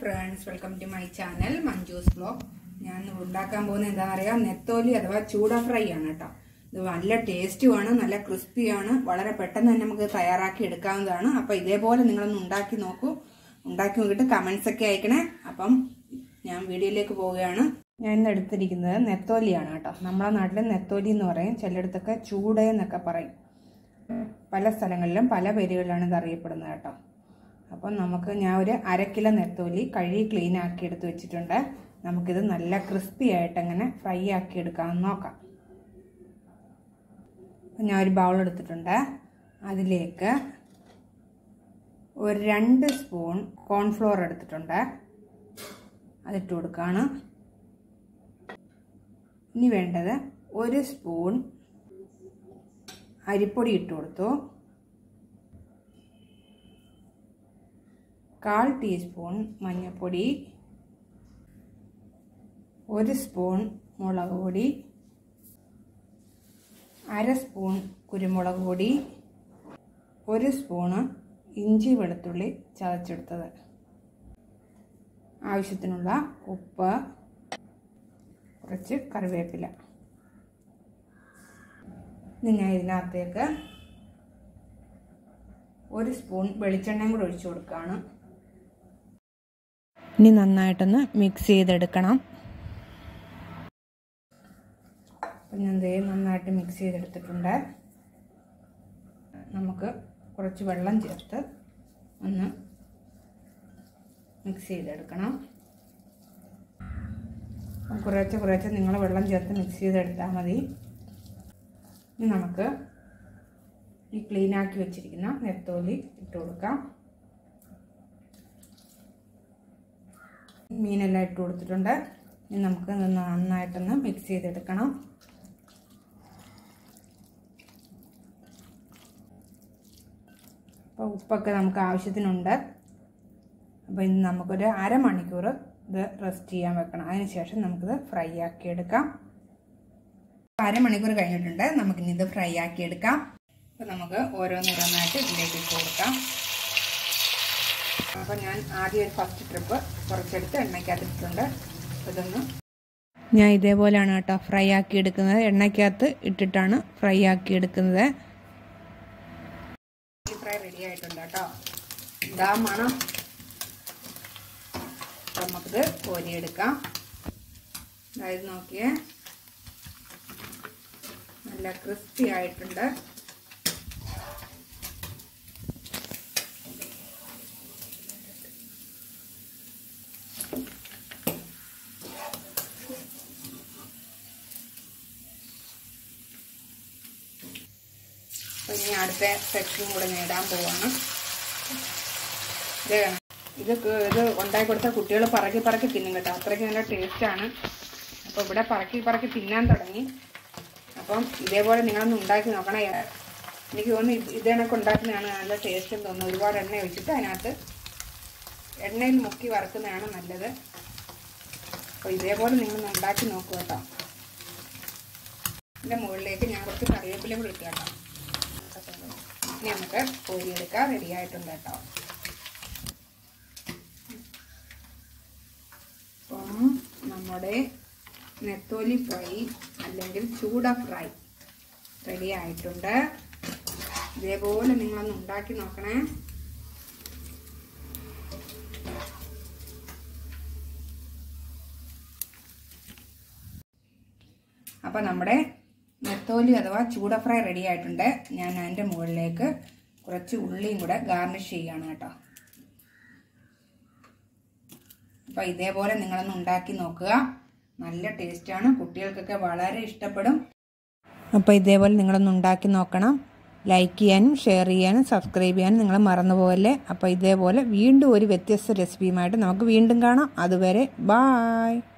friends welcome to my channel Manju's blog ഞാൻ ഉണ്ടാക്കാൻ പോകുന്നത് എന്താ പറയുക നെത്തോലി അഥവാ ചൂട ഫ്രൈ ആണ് കേട്ടോ ഇത് നല്ല ടേസ്റ്റുമാണ് നല്ല ക്രിസ്പിയാണ് വളരെ പെട്ടെന്ന് തന്നെ നമുക്ക് തയ്യാറാക്കി എടുക്കാവുന്നതാണ് അപ്പൊ ഇതേപോലെ നിങ്ങളൊന്ന് ഉണ്ടാക്കി നോക്കൂ ഉണ്ടാക്കി നോക്കിയിട്ട് കമന്റ്സ് ഒക്കെ അയക്കണേ അപ്പം ഞാൻ വീഡിയോയിലേക്ക് പോവുകയാണ് ഞാൻ ഇന്ന് എടുത്തിരിക്കുന്നത് നെത്തോലിയാണ് കേട്ടോ നമ്മളെ നാട്ടിൽ നെത്തോലി എന്ന് പറയും ചിലയിടത്തൊക്കെ ചൂട എന്നൊക്കെ പറയും പല സ്ഥലങ്ങളിലും പല പേരുകളിലാണ് ഇത് അറിയപ്പെടുന്നത് കേട്ടോ അപ്പം നമുക്ക് ഞാൻ ഒരു അര കിലോ നെത്തോലി കഴുകി ക്ലീൻ ആക്കി എടുത്ത് വെച്ചിട്ടുണ്ട് നമുക്കിത് നല്ല ക്രിസ്പി ആയിട്ട് അങ്ങനെ ഫ്രൈ ആക്കി എടുക്കാമെന്ന് നോക്കാം അപ്പം ഞാൻ ഒരു ബൗൾ എടുത്തിട്ടുണ്ട് അതിലേക്ക് ഒരു രണ്ട് സ്പൂൺ കോൺഫ്ലോർ എടുത്തിട്ടുണ്ട് അതിട്ട് കൊടുക്കുകയാണ് ഇനി വേണ്ടത് ഒരു സ്പൂൺ അരിപ്പൊടി ഇട്ട് കൊടുത്തു കാൽ ടീസ്പൂൺ മഞ്ഞൾപ്പൊടി ഒരു സ്പൂൺ മുളക് പൊടി അര സ്പൂൺ കുരുമുളക് പൊടി ഒരു സ്പൂണ് ഇഞ്ചി വെളുത്തുള്ളി ചതച്ചെടുത്തത് ആവശ്യത്തിനുള്ള ഉപ്പ് കുറച്ച് കറിവേപ്പില ഇനി ഞാൻ ഇതിനകത്തേക്ക് ഒരു സ്പൂൺ വെളിച്ചെണ്ണയും കൂടെ ഒഴിച്ചു കൊടുക്കുകയാണ് ഇനി നന്നായിട്ടൊന്ന് മിക്സ് ചെയ്തെടുക്കണം അപ്പം ഞാൻ ദേ നന്നായിട്ട് മിക്സ് ചെയ്തെടുത്തിട്ടുണ്ട് നമുക്ക് കുറച്ച് വെള്ളം ചേർത്ത് ഒന്ന് മിക്സ് ചെയ്തെടുക്കണം കുറേശ്ശെ കുറേശ്ശെ നിങ്ങൾ വെള്ളം ചേർത്ത് മിക്സ് ചെയ്തെടുത്താൽ മതി ഇനി നമുക്ക് ഈ ക്ലീനാക്കി വെച്ചിരിക്കുന്ന നെത്തോലി ഇട്ട് കൊടുക്കാം മീനെല്ലാം ഇട്ട് കൊടുത്തിട്ടുണ്ട് ഇനി നമുക്ക് നന്നായിട്ടൊന്ന് മിക്സ് ചെയ്തെടുക്കണം അപ്പോൾ ഉപ്പൊക്കെ നമുക്ക് ആവശ്യത്തിനുണ്ട് അപ്പോൾ ഇന്ന് നമുക്കൊരു അരമണിക്കൂർ ഇത് റെസ്റ്റ് ചെയ്യാൻ വെക്കണം അതിനുശേഷം നമുക്കിത് ഫ്രൈ ആക്കി എടുക്കാം അരമണിക്കൂർ കഴിഞ്ഞിട്ടുണ്ട് നമുക്കിനി ഇത് ഫ്രൈ ആക്കി എടുക്കാം അപ്പോൾ നമുക്ക് ഓരോന്നോരോന്നായിട്ട് ഇതിലേക്ക് ഇട്ട് കൊടുക്കാം അപ്പോൾ ഞാൻ ആദ്യം ഒരു ഫസ്റ്റ് ട്രിപ്പ് കുറച്ചെടുത്ത് എണ്ണയ്ക്കകത്തിട്ടുണ്ട് ഇതൊന്ന് ഞാൻ ഇതേപോലെയാണ് കേട്ടോ ഫ്രൈ ആക്കി എടുക്കുന്നത് എണ്ണയ്ക്കകത്ത് ഇട്ടിട്ടാണ് ഫ്രൈ ആക്കി എടുക്കുന്നത് ഫ്രൈ റെഡി ആയിട്ടുണ്ട് കേട്ടോ ഇതാ മണം നമുക്കിത് കോരിയെടുക്കാം അതായത് നോക്കിയേ നല്ല ക്രിസ്പി ആയിട്ടുണ്ട് ഇനി അടുത്ത സെക്ഷൻ കൂടെ നേടാൻ പോവാണ് ഇത് ഇത് ഇത് ഉണ്ടാക്കി കൊടുത്ത കുട്ടികൾ പറക്കി പറക്കി തിന്നും കേട്ടോ അത്രയ്ക്ക് നല്ല ടേസ്റ്റാണ് അപ്പോൾ ഇവിടെ പറക്കി പറക്കി തിന്നാൻ തുടങ്ങി അപ്പം ഇതേപോലെ നിങ്ങളൊന്ന് ഉണ്ടാക്കി നോക്കണം എനിക്ക് തോന്നുന്നു ഇത് കണക്ക് ഉണ്ടാക്കുന്നതാണ് നല്ല ടേസ്റ്റ് എന്ന് തോന്നുന്നു ഒരുപാട് എണ്ണ ഒഴിച്ചിട്ട് അതിനകത്ത് എണ്ണയിൽ മുക്കി വറുക്കുന്നതാണ് നല്ലത് അപ്പോൾ ഇതേപോലെ നിങ്ങളൊന്ന് ഉണ്ടാക്കി നോക്കുക കേട്ടോ ഇതിൻ്റെ മുകളിലേക്ക് ഞാൻ കുറച്ച് കറിവേപ്പില കൂടി ഇട്ട് കേട്ടോ ഇനി നമുക്ക് കോരിയെടുക്കാൻ റെഡി ആയിട്ടുണ്ട് കേട്ടോ അപ്പം നമ്മുടെ നെത്തോലി ഫ്രൈ അല്ലെങ്കിൽ ചൂട ഫ്രൈ റെഡി ആയിട്ടുണ്ട് ഇതേപോലെ നിങ്ങളൊന്ന് ഉണ്ടാക്കി നോക്കണേ അപ്പം നമ്മുടെ നെത്തോലി അഥവാ ചൂട ഫ്രൈ റെഡി ആയിട്ടുണ്ട് ഞാൻ അതിൻ്റെ മുകളിലേക്ക് കുറച്ച് ഉള്ളിയും കൂടെ ഗാർണിഷ് ചെയ്യുകയാണ് കേട്ടോ അപ്പം ഇതേപോലെ നിങ്ങളൊന്ന് ഉണ്ടാക്കി നോക്കുക നല്ല ടേസ്റ്റാണ് കുട്ടികൾക്കൊക്കെ വളരെ ഇഷ്ടപ്പെടും അപ്പോൾ ഇതേപോലെ നിങ്ങളൊന്ന് ഉണ്ടാക്കി നോക്കണം ലൈക്ക് ചെയ്യാനും ഷെയർ ചെയ്യാനും സബ്സ്ക്രൈബ് ചെയ്യാനും നിങ്ങൾ മറന്നു പോകല്ലേ അപ്പോൾ ഇതേപോലെ വീണ്ടും ഒരു വ്യത്യസ്ത റെസിപ്പിയുമായിട്ട് നമുക്ക് വീണ്ടും കാണാം അതുവരെ ബായ്